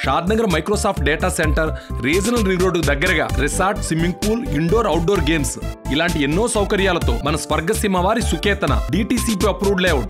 Shadnagar Microsoft data centre regional ring road దగ్గరగా resort swimming pool indoor outdoor games ఇలాంటి ఎన్నో సౌకర్యాలతో మన స్వర్గసీమ వారి Suketana DTCP approved layout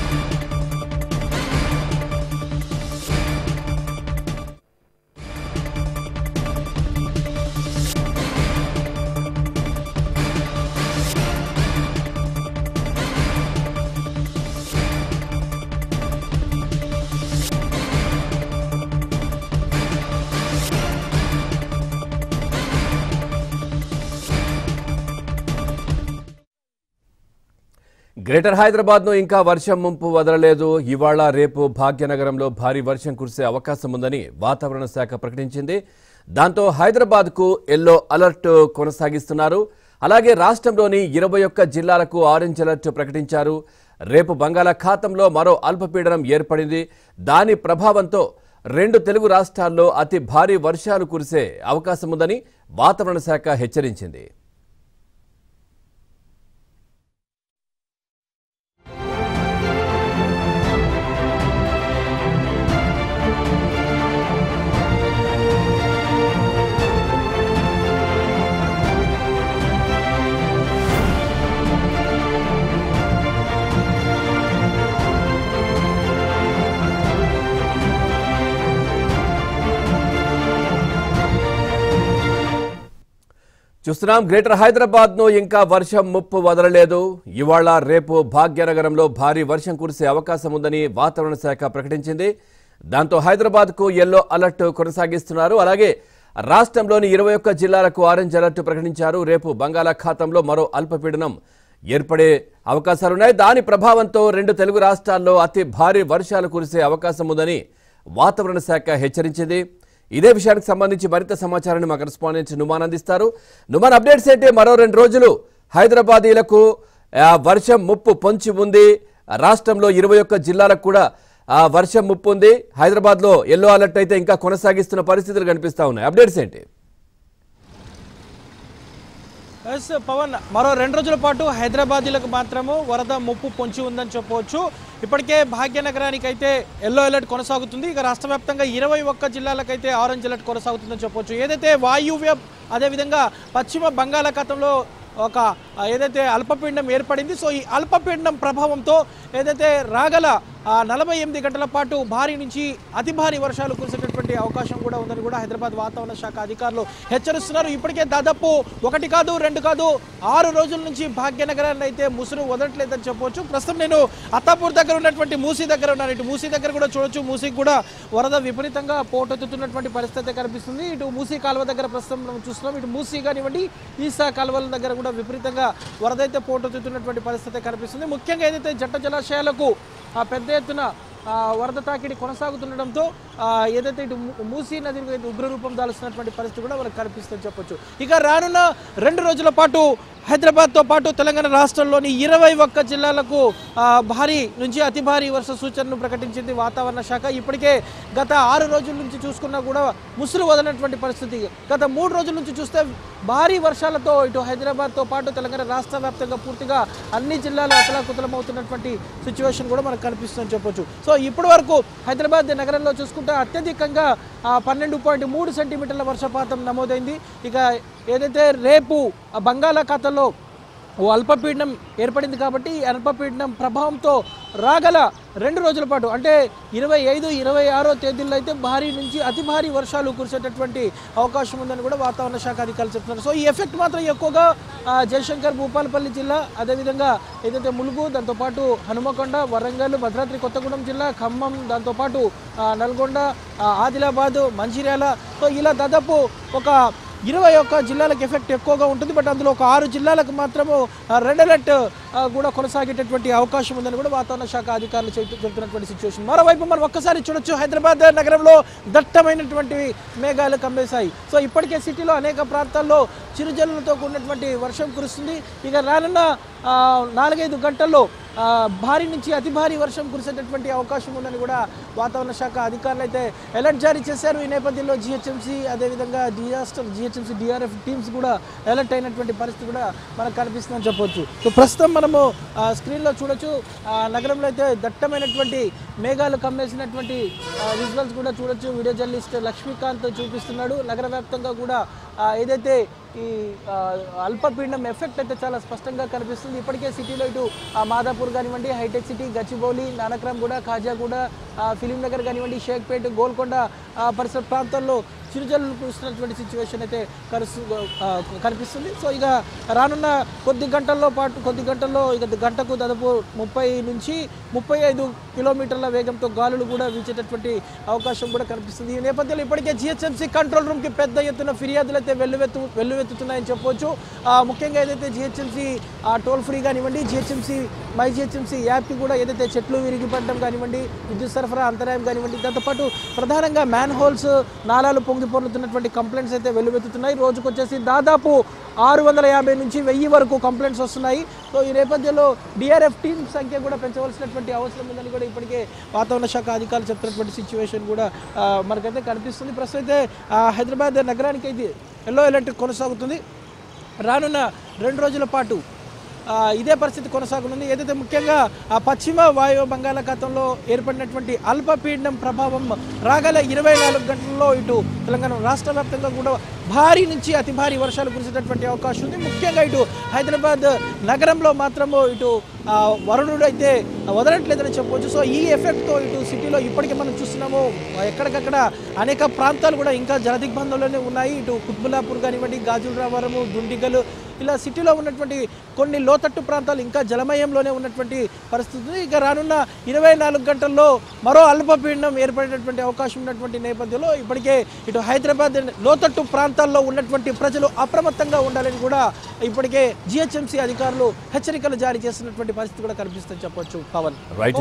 greater హైదరాబాద్ను ఇంకా వర్షం ముంపు వదలలేదు ఇవాళ రేపు భాగ్యనగరంలో భారీ వర్షం కురిసే అవకాశం ఉందని వాతావరణ శాఖ ప్రకటించింది దాంతో హైదరాబాద్కు ఎల్లో అలర్ట్ కొనసాగిస్తున్నారు అలాగే రాష్ట్రంలోని ఇరవై ఒక్క జిల్లాలకు ఆరెంజ్ అలర్ట్ ప్రకటించారు రేపు బంగాళాఖాతంలో మరో అల్పపీడనం ఏర్పడింది దాని ప్రభావంతో రెండు తెలుగు రాష్ట్రాల్లో అతి భారీ వర్షాలు కురిసే అవకాశం ఉందని వాతావరణ శాఖ హెచ్చరించింది చూస్తున్నాం గ్రేటర్ హైదరాబాద్ ను ఇంకా వర్షం ముప్పు వదలలేదు ఇవాళ రేపు భాగ్యనగరంలో భారీ వర్షం కురిసే అవకాశం ఉందని వాతావరణ శాఖ ప్రకటించింది దాంతో హైదరాబాద్ కు ఎల్లో అలర్ట్ కొనసాగిస్తున్నారు అలాగే రాష్ట్రంలోని ఇరవై ఒక్క జిల్లాలకు ఆరెంజ్ అలర్ట్ ప్రకటించారు రేపు బంగాళాఖాతంలో మరో అల్పపీడనం ఏర్పడే అవకాశాలున్నాయి దాని ప్రభావంతో రెండు తెలుగు రాష్ట్రాల్లో అతి భారీ వర్షాలు కురిసే అవకాశం ఉందని వాతావరణ శాఖ హెచ్చరించింది ఇదే విషయానికి సంబంధించి మరింత సమాచారాన్ని మా కరెస్పాండెంట్ నుమాన్ అందిస్తారు నుమాన్ అప్డేట్స్ ఏంటి మరో రెండు రోజులు హైదరాబాదీలకు ఆ, వర్షం ముప్పు పొంచి ఉంది రాష్ట్రంలో ఇరవై ఒక్క జిల్లాలకు కూడా ఆ, వర్షం ముప్పు ఉంది హైదరాబాద్లో ఎల్లో అలర్ట్ అయితే ఇంకా కొనసాగిస్తున్న పరిస్థితులు కనిపిస్తా ఉన్నాయి అప్డేట్స్ ఏంటి ఎస్ పవన్ మరో రెండు రోజుల పాటు హైదరాబాదీలకు మాత్రము వరద ముప్పు పొంచి ఉందని చెప్పవచ్చు ఇప్పటికే భాగ్యనగరానికి అయితే ఎల్లో అలర్ట్ కొనసాగుతుంది ఇక రాష్ట్ర వ్యాప్తంగా ఇరవై ఒక్క జిల్లాలకైతే ఆరెంజ్ అలర్ట్ కొనసాగుతుందని చెప్పవచ్చు ఏదైతే వాయువ్య అదేవిధంగా పశ్చిమ బంగాళాఖాతంలో ఒక ఆ, ఏదైతే అల్పపీడనం ఏర్పడింది సో ఈ అల్పపీడనం ప్రభావంతో ఏదైతే రాగల ఆ, నలభై ఎనిమిది గంటల పాటు భారీ నుంచి అతి భారీ వర్షాలు కురిసేటటువంటి అవకాశం కూడా ఉందని కూడా హైదరాబాద్ వాతావరణ శాఖ అధికారులు హెచ్చరిస్తున్నారు ఇప్పటికే దాదాపు ఒకటి కాదు రెండు కాదు ఆరు రోజుల నుంచి భాగ్యనగరాన్ని అయితే ముసురు వదలట్లేదని చెప్పవచ్చు ప్రస్తుతం నేను అత్తాపూర్ దగ్గర ఉన్నటువంటి మూసీ దగ్గర ఉన్నాను ఇటు మూసీ దగ్గర కూడా చూడొచ్చు మూసీకి కూడా వరద విపరీతంగా పోటెత్తుతున్నటువంటి పరిస్థితి కనిపిస్తుంది ఇటు మూసీ కాలువ దగ్గర ప్రస్తుతం మనం చూస్తున్నాం ఇటు మూసీ కానివ్వండి ఈసా కాలువల దగ్గర కూడా విపరీతంగా వరద అయితే పోటెత్తుతున్నటువంటి పరిస్థితి కనిపిస్తుంది ముఖ్యంగా ఏదైతే జట్ట జలాశయాలకు ఆ పెద్ద ఎత్తున ఆ, వరద తాకిడి కొనసాగుతుండడంతో ఆ, ఏదైతే ఇటు మూ- మూసీ నది ఇటు ఉగ్రరూపం దాల్సినటువంటి పరిస్థితి కూడా మనకు కనిపిస్తుందని చెప్పొచ్చు ఇక రానున్న రెండు రోజుల పాటు హైదరాబాద్తో పాటు తెలంగాణ రాష్ట్రంలోని ఇరవై ఒక్క జిల్లాలకు ఆ, భారీ నుంచి అతి భారీ వర్ష సూచనను ప్రకటించింది వాతావరణ శాఖ ఇప్పటికే గత ఆరు రోజుల నుంచి చూసుకున్నా కూడా ముసురు వదలనటువంటి పరిస్థితి గత మూడు రోజుల నుంచి చూస్తే భారీ వర్షాలతో ఇటు హైదరాబాద్తో పాటు తెలంగాణ రాష్ట్ర వ్యాప్తంగా పూర్తిగా అన్ని జిల్లాలు అతలాకుతలం అవుతున్నటువంటి సిచ్యువేషన్ కూడా మనకు కనిపిస్తుందని చెప్పొచ్చు సో ఇప్పటి వరకు హైదరాబాద్ నగరంలో చూసుకుంటే అత్యధికంగా ఆ, పన్నెండు పాయింట్ మూడు సెంటీమీటర్ల వర్షపాతం నమోదైంది ఇక ఏదైతే రేపు ఆ బంగాళాఖాతంలో ఓ అల్పపీడనం ఏర్పడింది కాబట్టి ఈ అల్పపీడనం ప్రభావంతో రాగల రెండు రోజుల పాటు అంటే ఇరవై ఐదు ఇరవై ఆరో తేదీల్లో అయితే భారీ నుంచి అతి భారీ వర్షాలు కురిసేటటువంటి అవకాశం ఉందని కూడా వాతావరణ శాఖ అధికారులు చెప్తున్నారు సో ఈ ఎఫెక్ట్ మాత్రం ఎక్కువగా ఆ, జయశంకర్ భూపాలపల్లి జిల్లా అదేవిధంగా ఏదైతే ములుగు దాంతోపాటు హనుమకొండ వరంగల్ భద్రాద్రి కొత్తగూడెం జిల్లా ఖమ్మం దాంతోపాటు ఆ, నల్గొండ ఆ, ఆదిలాబాద్ మంచిర్యాల సో ఇలా దాదాపు ఒక ఇరవై ఒక్క జిల్లాలకు ఎఫెక్ట్ ఎక్కువగా ఉంటుంది బట్ అందులో ఒక ఆరు జిల్లాలకు మాత్రము ఆ, రెడ్ అలర్ట్ ఆ, కూడా కొనసాగేటటువంటి అవకాశం ఉందని కూడా వాతావరణ శాఖ అధికారులు చెబుతూ- చెబుతున్నటువంటి సిచ్యువేషన్ మరోవైపు మనం ఒక్కసారి చూడొచ్చు హైదరాబాద్ నగరంలో దట్టమైనటువంటి మేఘాలు కమ్మేశాయి సో ఇప్పటికే సిటీలో అనేక ప్రాంతాల్లో చిరుజల్లులతో కూడినటువంటి వర్షం కురుస్తుంది ఇక రానున్న ఆ, నాలుగైదు గంటల్లో ఆ, భారీ నుంచి అతి భారీ వర్షం కురిసేటటువంటి అవకాశం ఉందని కూడా వాతావరణ శాఖ అధికారులు అయితే అలర్ట్ జారీ చేశారు ఈ నేపథ్యంలో జిహెచ్ఎంసీ అదేవిధంగా డిజాస్టర్ జిహెచ్ఎంసీ డిఆర్ఎఫ్ టీమ్స్ కూడా అలర్ట్ అయినటువంటి పరిస్థితి కూడా మనకు కనిపిస్తుందని చెప్పొచ్చు సో ప్రస్తుతం మనం మనము ఆ, స్క్రీన్లో చూడొచ్చు ఆ, నగరంలో అయితే దట్టమైనటువంటి మేఘాలు కమ్మేసినటువంటి ఆ, విజువల్స్ కూడా చూడొచ్చు వీడియో జర్నలిస్ట్ లక్ష్మీకాంత్ చూపిస్తున్నాడు నగర వ్యాప్తంగా కూడా ఆ, ఏదైతే ఈ ఆ, అల్పపీడనం ఎఫెక్ట్ అయితే చాలా స్పష్టంగా కనిపిస్తుంది ఇప్పటికే సిటీలో ఇటు ఆ, మాదాపూర్ కానివ్వండి హైటెక్ సిటీ గచ్చిబౌలి నానక్రామ్ కూడా కాజాగూడ ఆ, ఫిలిం నగర్ కానివ్వండి షేక్పేట్ గోల్కొండ ఆ, పరిసర ప్రాంతాల్లో చిరుజల్లు కురుస్తున్నటువంటి సిచ్యువేషన్ అయితే కరుసు ఆ, కనిపిస్తుంది సో ఇక రానున్న కొద్ది గంటల్లో పాటు కొద్ది గంటల్లో ఇక గంటకు దాదాపు ముప్పై నుంచి ముప్పై ఐదు కిలోమీటర్ల వేగంతో గాలులు కూడా వీచేటటువంటి అవకాశం కూడా కనిపిస్తుంది ఈ నేపథ్యంలో ఇప్పటికే జిహెచ్ఎంసీ కంట్రోల్ రూమ్కి పెద్ద ఎత్తున ఫిర్యాదులు అయితే వెల్లువెత్తు వెల్లువెత్తుతున్నాయని చెప్పొచ్చు ఆ, ముఖ్యంగా ఏదైతే జిహెచ్ఎంసీ టోల్ ఫ్రీ కానివ్వండి జిహెచ్ఎంసీ మై జిహెచ్ఎంసీ యాప్కి కూడా ఏదైతే చెట్లు విరిగి పడడం కానివ్వండి విద్యుత్ సరఫరా అంతరాయం కానివ్వండి దాంతోపాటు ప్రధానంగా మ్యాన్ హోల్స్ నాలాలు పొంగి పొర్లుతున్నటువంటి కంప్లైంట్స్ అయితే వెల్లువెత్తుతున్నాయి రోజుకు వచ్చేసి దాదాపు ఆరు వందల యాభై నుంచి వెయ్యి వరకు కంప్లైంట్స్ వస్తున్నాయి సో ఈ నేపథ్యంలో డిఆర్ఎఫ్ టీమ్ సంఖ్య కూడా పెంచవలసినటువంటి అవసరం ఉందని కూడా ఇప్పటికే వాతావరణ శాఖ అధికారులు చెప్తున్నటువంటి సిచ్యువేషన్ కూడా ఆ, మనకైతే కనిపిస్తుంది ప్రస్తుతం అయితే ఆ, హైదరాబాద్ నగరానికి అయితే ఎల్లో అలర్ట్ కొనసాగుతుంది రానున్న రెండు రోజుల పాటు ఆ, ఇదే పరిస్థితి కొనసాగనుంది ఏదైతే ముఖ్యంగా ఆ పశ్చిమ వాయువ్య బంగాళాఖాతంలో ఏర్పడినటువంటి అల్పపీడనం ప్రభావం రాగల ఇరవై నాలుగు గంటల్లో ఇటు తెలంగాణ రాష్ట్ర వ్యాప్తంగా కూడా భారీ నుంచి అతి భారీ వర్షాలు కురిసేటటువంటి అవకాశం ఉంది ముఖ్యంగా ఇటు హైదరాబాద్ నగరంలో మాత్రము ఇటు ఆ, వరుణుడు అయితే వదలట్లేదని చెప్పవచ్చు సో ఈ ఎఫెక్ట్తో ఇటు సిటీలో ఇప్పటికే మనం చూస్తున్నాము ఎక్కడికక్కడ అనేక ప్రాంతాలు కూడా ఇంకా జలదిగ్బంధంలోనే ఉన్నాయి ఇటు కుత్బులాపూర్ కానివ్వండి గాజుల రావరము దుండిగలు ఇలా సిటీలో ఉన్నటువంటి కొన్ని లోతట్టు ప్రాంతాలు ఇంకా జలమయంలోనే ఉన్నటువంటి పరిస్థితి ఉంది. ఇక రానున్న ఇరవై నాలుగు గంటల్లో మరో అల్పపీడనం ఏర్పడేటటువంటి అవకాశం ఉన్నటువంటి నేపథ్యంలో ఇప్పటికే ఇటు హైదరాబాద్ లోతట్టు ప్రాంతాల్లో ఉన్నటువంటి ప్రజలు అప్రమత్తంగా ఉండాలని కూడా ఇప్పటికే జిహెచ్ఎంసీ అధికారులు హెచ్చరికలు జారీ చేస్తున్నటువంటి పరిస్థితి కూడా కనిపిస్తుందని చెప్పొచ్చు పవన్ రైట్